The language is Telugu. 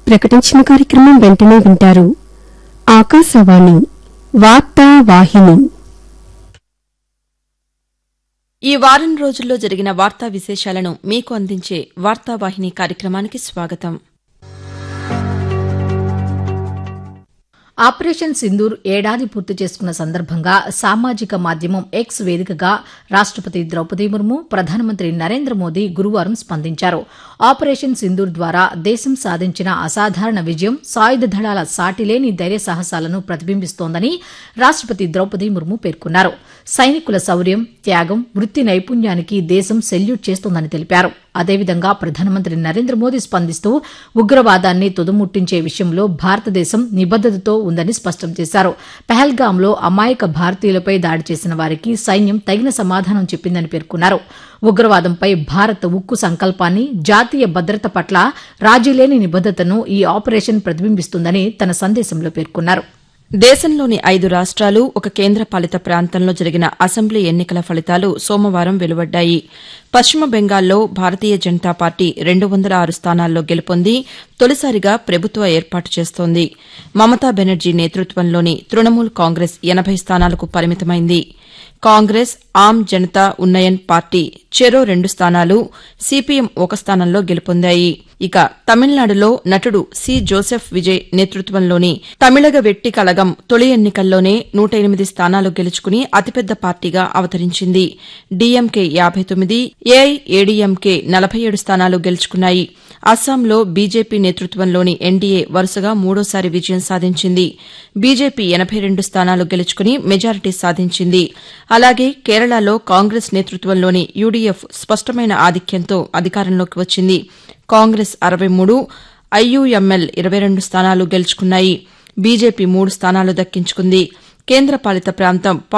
ప్రకటించిన కార్యక్రమం వెంటనే వింటారు ఆకాశవాణి వార్తా వాహిని ఈ వారం రోజుల్లో జరిగిన వార్తా విశేషాలను మీకు అందించే వార్తావాహిని కార్యక్రమానికి స్వాగతం ఆపరేషన్ సింధూర్ ఏడాది పూర్తి చేసుకున్న సందర్భంగా సామాజిక మాధ్యమం ఎక్స్ వేదికగా రాష్టపతి ద్రౌపది ముర్ము ప్రధానమంత్రి నరేంద్ర మోదీ గురువారం స్పందించారు ఆపరేషన్ సింధూర్ ద్వారా దేశం సాధించిన అసాధారణ విజయం సాయుధ దళాల సాటిలేని ధైర్య సాహసాలను ప్రతిబింబిస్తోందని రాష్టపతి ద్రౌపది ముర్ము పేర్కొన్నారు సైనికుల శౌర్యం త్యాగం వృత్తి నైపుణ్యానికి దేశం సెల్యూట్ చేస్తోందని తెలిపారు అదేవిధంగా ప్రధానమంత్రి నరేంద్ర మోదీ స్పందిస్తూ ఉగ్రవాదాన్ని తుదముట్టించే విషయంలో భారతదేశం నిబద్దతతో ఉందని స్పష్టం చేశారు పహల్గాంలో అమాయక భారతీయులపై దాడి చేసిన వారికి సైన్యం తగిన సమాధానం చెప్పిందని పేర్కొన్నారు ఉగ్రవాదంపై భారత్ ఉక్కు సంకల్పాన్ని జాతీయ భద్రత పట్ల రాజీలేని నిబద్దతను ఈ ఆపరేషన్ ప్రతిబింబిస్తుందని తన సందేశంలో పేర్కొన్నారు దేశంలోని ఐదు రాష్ట్రాలు ఒక కేంద్రపాలిత ప్రాంతంలో జరిగిన అసెంబ్లీ ఎన్నికల ఫలితాలు సోమవారం వెలువడ్డాయి పశ్చిమ బెంగాల్లో భారతీయ జనతా పార్టీ రెండు వందల ఆరు స్థానాల్లో గెలుపొంది తొలిసారిగా ప్రభుత్వ ఏర్పాటు చేస్తోంది మమతా బెనర్జీ నేతృత్వంలోని తృణమూల్ కాంగ్రెస్ ఎనబై స్థానాలకు పరిమితమైంది కాంగ్రెస్ ఆమ్ జనతా ఉన్నయన్ పార్టీ చెరో రెండు స్థానాలు సిపిఎం ఒక స్థానంలో గెలుపొందాయి ఇక తమిళనాడులో నటుడు సి జోసెఫ్ విజయ్ నేతృత్వంలోని తమిళగ వెట్టి కళగం తొలి ఎన్నికల్లోనే నూట ఎనిమిది స్థానాలు గెలుచుకుని అతిపెద్ద పార్టీగా అవతరించింది డీఎంకే యాబై తొమ్మిది ఏఐఏడీఎంకే నలభై ఏడు స్థానాలు గెలుచుకున్నాయి అస్సాంలో బీజేపీ నేతృత్వంలోని ఎన్డీఏ వరుసగా మూడోసారి విజయం సాధించింది బీజేపీ ఎనబై రెండు స్థానాలు గెలుచుకుని మెజారిటీ సాధించింది అలాగే కేరళలో కాంగ్రెస్ నేతృత్వంలోని యూడీఎఫ్ స్పష్టమైన ఆధిక్యంతో అధికారంలోకి వచ్చింది కాంగ్రెస్ అరవై మూడు ఐయూఎంఎల్ ఇరవై రెండు స్థానాలు గెలుచుకున్నాయి బీజేపీ మూడు స్థానాలు దక్కించుకుంది కేంద్రపాలిత ప్రాంతం